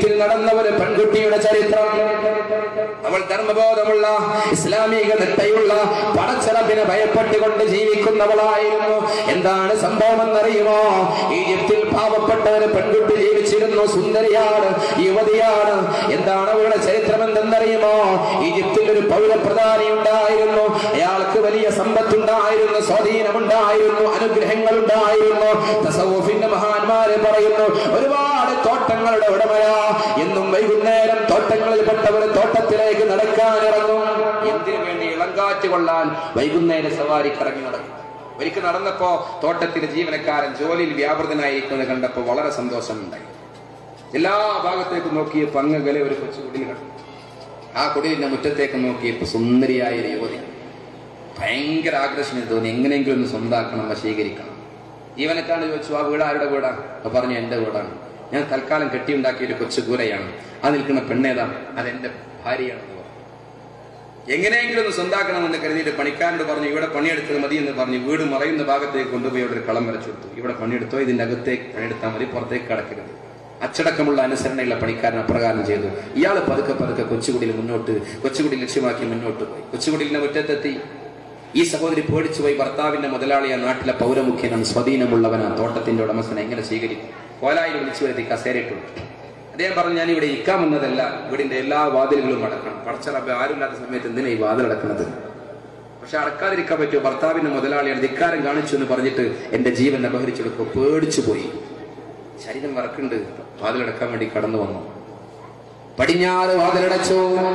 ജീവിതത്തിൽ നടന്ന ഒരു പെൺകുട്ടിയുടെ ചരിത്രം അവൾ ധർമ്മബോധമുള്ള ഇസ്ലാമിക നിട്ടയുള്ള പടച്ചറപ്പിനെ ഭയപ്പെട്ടുകൊണ്ട് ജീവിക്കുന്നവളായിരുന്നു എന്താണ് സംഭവം എന്നറിയുമോ ഈജിപ്തിൽ പാവപ്പെട്ട ഒരു പെൺകുട്ടി ജീവിച്ചിരുന്നു സുന്ദരിയാണ് യുവതിയാണ് എന്താണ് അവളുടെ ചരിത്രം എന്തെന്നറിയുമോ ഈജിപ്തിൽ ഒരു പൗരപ്രധാനി ഉണ്ടായിരുന്നു അയാൾക്ക് വലിയ സമ്പത്തുണ്ടായിരുന്നു സ്വാധീനമുണ്ടായിരുന്നു അനുഗ്രഹങ്ങൾ ഉണ്ടായിരുന്നു തസവൂഫിന്റെ മഹാന്മാരെ പറയുന്നു ഒരുപാട് തോട്ടങ്ങളുടെ ഉടമയാ എന്നും വൈകുന്നേരം തോട്ടങ്ങളിൽപ്പെട്ടവർ തോട്ടത്തിലേക്ക് നടക്കാൻ ഇറങ്ങും എന്തിനു വേണ്ടി ഇളങ്കാറ്റ് കൊള്ളാൻ വൈകുന്നേര സവാരിക്ക് ഇറങ്ങി നടക്കും ഒരിക്കൽ നടന്നപ്പോ തോട്ടത്തിലെ ജീവനക്കാരൻ ജോലിയിൽ വ്യാപൃതനായിരിക്കുന്നത് കണ്ടപ്പോൾ വളരെ സന്തോഷമുണ്ടായി എല്ലാ ഭാഗത്തേക്കും നോക്കിയപ്പോ അങ്ങകലെ ഒരു കൊച്ചു കുടിൽ കണ്ടു ആ കുടിലിന്റെ മുറ്റത്തേക്ക് നോക്കിയപ്പോ സുന്ദരിയായ ഒരു യുവതി ഭയങ്കര ആകർഷണം തോന്നി എങ്ങനെയെങ്കിലും ഒന്ന് സ്വന്താക്കണം വശീകരിക്കണം ജീവനക്കാരൻ ചോദിച്ചു ആ വീട് ആരുടെ വീടാണ് അപ്പൊ പറഞ്ഞു എന്റെ വീടാണ് ഞാൻ തൽക്കാലം കെട്ടിയുണ്ടാക്കിയ ഒരു കൊച്ചു കൂരയാണ് ആ നിൽക്കുന്ന പെണ്ണേതാണ് അതെന്റെ ഭാര്യയാണെന്ന് പറഞ്ഞു എങ്ങനെയെങ്കിലും ഒന്ന് സ്വന്താക്കണമെന്ന് കരുതിയിട്ട് പണിക്കാരനോട് പറഞ്ഞു ഇവിടെ പണിയെടുത്തത് മതി എന്ന് പറഞ്ഞു വീട് മറയുന്ന ഭാഗത്തേക്ക് കൊണ്ടുപോയി അവിടെ ഒരു കളം വരച്ചു കൊടുത്തു ഇവിടെ പണിയെടുത്തോ ഇതിന്റെ അകത്തേക്ക് പണിയെടുത്താൽ മതി പുറത്തേക്ക് കടക്കരുത് അച്ചടക്കമുള്ള അനുസരണയുള്ള പണിക്കാരൻ അപ്രകാരം ചെയ്തു ഇയാൾ പതുക്കെ പതുക്കെ കൊച്ചുകുടിയിൽ മുന്നോട്ട് കൊച്ചുകുടി ലക്ഷ്യമാക്കി മുന്നോട്ട് പോയി കൊച്ചുകുടിലിന്റെ മുറ്റത്തെത്തി ഈ സഹോദരി പേടിച്ചു പോയി ഭർത്താവിന്റെ മുതലാളിയ നാട്ടിലെ പൗരമുഖ്യനാണ് സ്വാധീനമുള്ളവനാണ് തോട്ടത്തിന്റെ ഉടമസ്ഥനെ എങ്ങനെ സ്വീകരിക്കും കോലായിൽ വിളിച്ചു വരുത്തി കസേരയിട്ടു അദ്ദേഹം പറഞ്ഞു ഞാൻ ഇവിടെ ഇരിക്കാമെന്നതല്ല വീടിന്റെ എല്ലാ വാതിലുകളും അടക്കണം പടച്ചറബ് ആരുമില്ലാത്ത സമയത്ത് എന്തിനാ ഈ വാതിൽ അടക്കണത് പക്ഷെ അടക്കാതിരിക്കാൻ പറ്റുമോ ഭർത്താവിന്റെ മുതലാളിയാണ് ധിക്കാരം കാണിച്ചു എന്ന് പറഞ്ഞിട്ട് എന്റെ ജീവൻ അപഹരിച്ചെടുക്കുക പേടിച്ചു പോയി ശരീരം വറക്കുണ്ട് വാതിലടക്കാൻ വേണ്ടി കടന്നു വന്നു പടിഞ്ഞാറ് വാതിലടച്ചു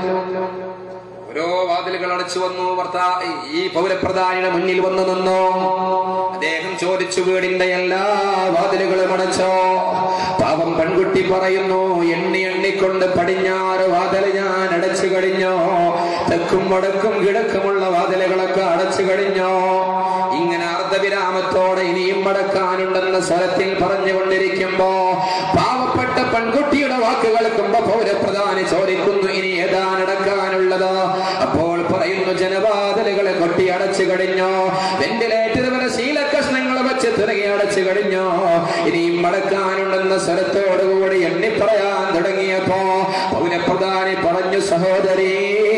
ഓരോ വാതിലുകൾ അടച്ചു വന്നു ഭർത്താ ഈ പൗരപ്രധാനിയുടെ മുന്നിൽ വന്നു നിന്നു അദ്ദേഹം ചോദിച്ചു വീടിന്റെ എല്ലാ വാതിലുകളും അടച്ചോ പാവം പെൺകുട്ടി പറയുന്നു എണ്ണി എണ്ണിക്കൊണ്ട് പടിഞ്ഞാറ് വാതിൽ ഞാൻ അടച്ചു കഴിഞ്ഞോ തെക്കും വടക്കും കിഴക്കുമുള്ള വാതിലുകളൊക്കെ അടച്ചു കഴിഞ്ഞോ ഇങ്ങനെ അർദ്ധവിരാമത്തോടെ ഇനിയും മടക്കാനുണ്ടെന്ന സ്വരത്തിൽ പറഞ്ഞുകൊണ്ടിരിക്കുമ്പോ പാവപ്പെട്ട പെൺകുട്ടിയുടെ വാക്കുകൾ കേൾക്കുമ്പോ പൗരപ്രധാനി ചോദിക്കുന്നു ഇനി ഏതാനടക്കാനുള്ളത് അപ്പോൾ പറയുന്നു ജനവാതിലുകളെ കൊട്ടി അടച്ചു കഴിഞ്ഞോ വെന്റിലേറ്റർ വരെ ശീലകഷ്ണങ്ങൾ വെച്ച് തിറകെ അടച്ചു കഴിഞ്ഞോ ഇനിയും മടക്കാനുണ്ടെന്ന സ്വരത്തോടുകൂടി എണ്ണി പറയാൻ തുടങ്ങിയപ്പോ പൗരപ്രധാനി പറഞ്ഞു സഹോദരീ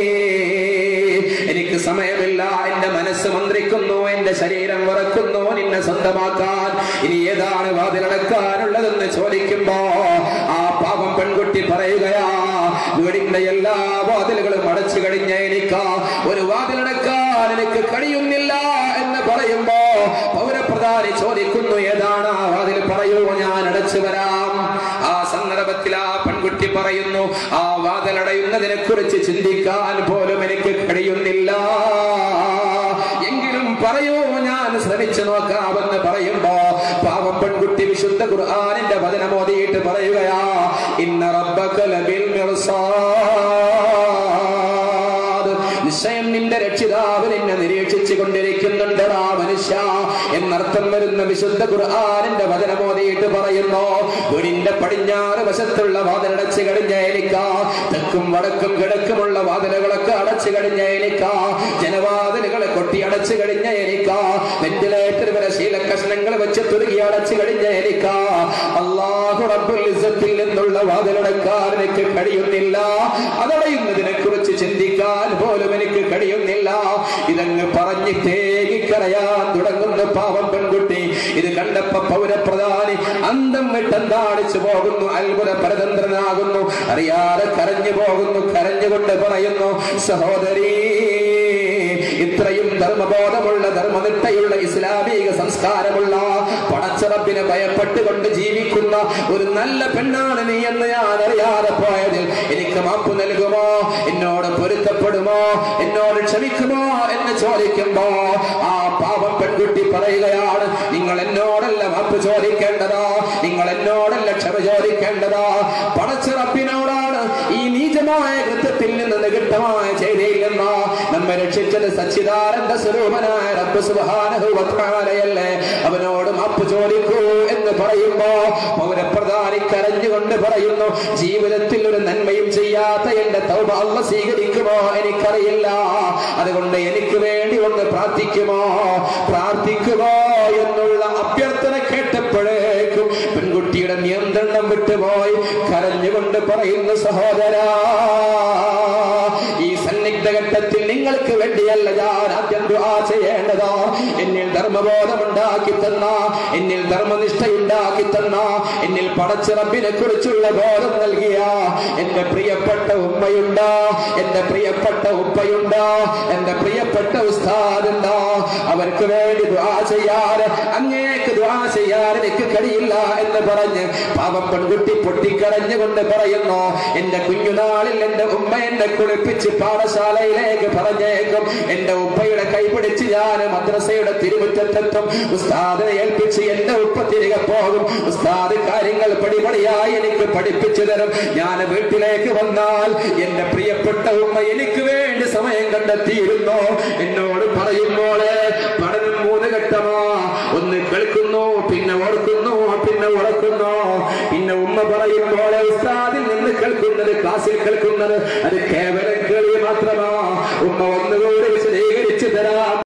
എനിക്ക് സമയമില്ല എന്റെ മനസ്സ് മന്ത്രിക്കുന്നു എന്റെ ശരീരം വിറക്കുന്നു നിന്നെ സ്വന്തമാക്കാൻ ഇനി ഏതാണ് വാതിലടക്കാനുള്ളതെന്ന് ചോദിക്കുമ്പോ ആ പാപം പെൺകുട്ടി പറയുകയാ വീടിന്റെ എല്ലാ വാതിലുകളും അടച്ചു കഴിഞ്ഞ എനിക്ക് ഒരു വാതിലടക്കാൻ എനിക്ക് കഴിയുന്നില്ല എന്ന് പറയുമ്പോ പൗരപ്രധാനി ചോദിക്കുന്നു ഏതാണ് ആ വാതിൽ പറയൂ ഞാൻ അടച്ചു വരാം ആ സന്ദർഭത്തിൽ ആ പെൺകുട്ടി പറയുന്നു ആ വാതിലടയുന്നതിനെ കുറിച്ച് ചിന്തിക്കാൻ പോലും എനിക്ക് കഴിയുന്നില്ല എങ്കിലും പറയൂ ഞാൻ ശ്രമിച്ചു നോക്കാമെന്ന് പറയുമ്പോ പാവം പെൺകുട്ടി വിശുദ്ധ ഖുർആാനിന്റെ വചനം ഓതിയിട്ട് പറയുകയാ ഇന്ന റബ്ബക ലബിൽ മിർസാദ് നിശ്ചയം നിന്റെ രക്ഷിതാവ് നിന്നെ നിരീക്ഷിച്ചു കൊണ്ടിരിക്കുന്നുണ്ട് ആ മനുഷ്യ എന്നർത്ഥം വരുന്ന വിശുദ്ധ ഖുർആാനിന്റെ വചനമോദിയിട്ട് പറയുന്നു വീടിന്റെ പടിഞ്ഞാറ് വശത്തുള്ള വാതിലടച്ചു കഴിഞ്ഞ എനിക്ക് തെക്കും വടക്കും കിഴക്കുമുള്ള വാതിലുകളൊക്കെ അടച്ചു കഴിഞ്ഞ എനിക്ക് ജനവാതിലുകളെ കൊട്ടി അടച്ചു കഴിഞ്ഞ എനിക്ക് വെന്റിലേറ്റർ വരെ ശീലകഷ്ണങ്ങൾ വെച്ച് തുരുകി അടച്ചു കഴിഞ്ഞ എനിക്ക് അള്ളാഹു റബ്ബുൽ ഇസ്സത്തിൽ നിന്നുള്ള വാതിലടക്കാൻ എനിക്ക് കഴിയുന്നില്ല അതടയുന്നതിനെ കുറിച്ച് ചിന്തിക്കാൻ പോലും എനിക്ക് കഴിയുന്നില്ല ഇതങ്ങ് പറഞ്ഞ് തേകിക്കരയാൻ തുടങ്ങുന്ന പാവം പെൺകുട്ടി ഇത് കണ്ടപ്പോ പൗരപ്രധാനി അന്തം വിട്ടെന്താടിച്ചു പോകുന്നു അത്ഭുത പരതന്ത്രനാകുന്നു അറിയാതെ കരഞ്ഞു പോകുന്നു കരഞ്ഞുകൊണ്ട് പറയുന്നു സഹോദരീ ഇത്രയും ധർമ്മബോധമുള്ള ധർമ്മനിഷ്ഠയുള്ള ഇസ്ലാമിക സംസ്കാരമുള്ള പടച്ചറപ്പിനെ ഭയപ്പെട്ടുകൊണ്ട് ജീവിക്കുന്ന ഒരു നല്ല പെണ്ണാണ് നീ എന്ന് ഞാൻ അറിയാതെ പോയതിൽ എനിക്ക് മാപ്പ് നൽകുമോ എന്നോട് പൊരുത്തപ്പെടുമോ എന്നോട് ക്ഷമിക്കുമോ എന്ന് ചോദിക്കുമ്പോ ആ പാപം പെൺകുട്ടി പറയുകയാണ് നിങ്ങൾ എന്നോടല്ല മാപ്പ് ചോദിക്കേണ്ടതാ നിങ്ങൾ എന്നോടല്ല ക്ഷമ ചോദിക്കേണ്ടതാ പടച്ചിറപ്പിനോടാണ് ഈ നീചമായ കൃത്യത്തിൽ നിന്ന് നികിട്ടമായ ചെയ്തയിൽ നിന്ന് നമ്മെ രക്ഷിച്ചത് സച്ചിദാനന്ദ സ്വരൂപനായ റബ്ബ് സുബ്ഹാനഹു വ തആലയല്ലേ അവനോട് മാപ്പ് ചോദിക്കൂ എന്ന് പറയുമ്പോ പൗരപ്രധാനി കരഞ്ഞുകൊണ്ട് പറയുന്നു ജീവിതത്തിൽ ഒരു നന്മയും ചെയ്യാത്ത എന്റെ തൗബ അല്ല സ്വീകരിക്കുമോ എനിക്കറിയില്ല അതുകൊണ്ട് എനിക്ക് വേണ്ടി ഒന്ന് പ്രാർത്ഥിക്കുമോ പ്രാർത്ഥിക്കുമോ എന്നുള്ള അഭ്യർത്ഥന കേട്ടപ്പോഴേക്കും പെൺകുട്ടിയുടെ നിയന്ത്രണം വിട്ടുപോയി കരഞ്ഞുകൊണ്ട് പറയുന്നു സഹോദരാ ഈ സന്നിഗ്ധ ഘട്ടത്തിൽ നിങ്ങൾക്ക് വേണ്ടിയല്ല ഞാൻ ആദ്യം ദുആ ചെയ്യേണ്ടതോ എന്നിൽ ധർമ്മബോധമുണ്ടാക്കി തന്ന എന്നിൽ ധർമ്മനിഷ്ഠയുണ്ടാക്കി തന്ന എന്നിൽ പടച്ച റബ്ബിനെ കുറിച്ചുള്ള ബോധം നൽകിയ എന്റെ പ്രിയപ്പെട്ട ഉമ്മയുണ്ടോ എന്റെ പ്രിയപ്പെട്ട ഉപ്പയുണ്ടോ എന്റെ പ്രിയപ്പെട്ട ഉസ്താദുണ്ടോ അവർക്ക് വേണ്ടി ദുആ ചെയ്യാൻ അങ്ങേക്ക് ദുആ ചെയ്യാൻ എനിക്ക് കഴിയില്ല എന്ന് പറഞ്ഞ് പാപം പെൺകുട്ടി പൊട്ടിക്കരഞ്ഞുകൊണ്ട് പറയുന്നു എന്റെ കുഞ്ഞുനാളിൽ എന്റെ ഉമ്മ എന്നെ കുളിപ്പിച്ച് പാഠശാലയിലേക്ക് പറഞ്ഞേക്കും എന്റെ ഉപ്പയുടെ കൈപിടിച്ച് ഞാൻ മദ്രസയുടെ തിരുമുറ്റത്തെത്തും ഉസ്താദിനെ ഏൽപ്പിച്ച് എന്റെ ഉപ്പ തിരികെ പോകും ഉസ്താദ് കാര്യങ്ങൾ പടിപടിയായി എനിക്ക് പഠിപ്പിച്ചു തരും ഞാൻ വീട്ടിലേക്ക് വന്നാൽ എന്റെ പ്രിയപ്പെട്ട ഉമ്മ എനിക്ക് വേണ്ടി സമയം കണ്ടെത്തിയിരുന്നു എന്നോട് പറയുമ്പോളെ പഠനം മൂന്ന് ഘട്ടമാ ഒന്ന് കേൾക്കുന്നു പിന്നെ ഓർക്കുന്നു പിന്നെ ഉറക്കുന്നു പിന്നെ ഉമ്മ പറയുമ്പോളെ ഉസ്താദിൽ നിന്ന് കേൾക്കുന്നത് ക്ലാസ്സിൽ കേൾക്കുന്നത് അത് കേവലം കേൾവി മാത്രമാ ഉമ്മ ഒന്നുകൂടി വിശദീകരിച്ചു തരാം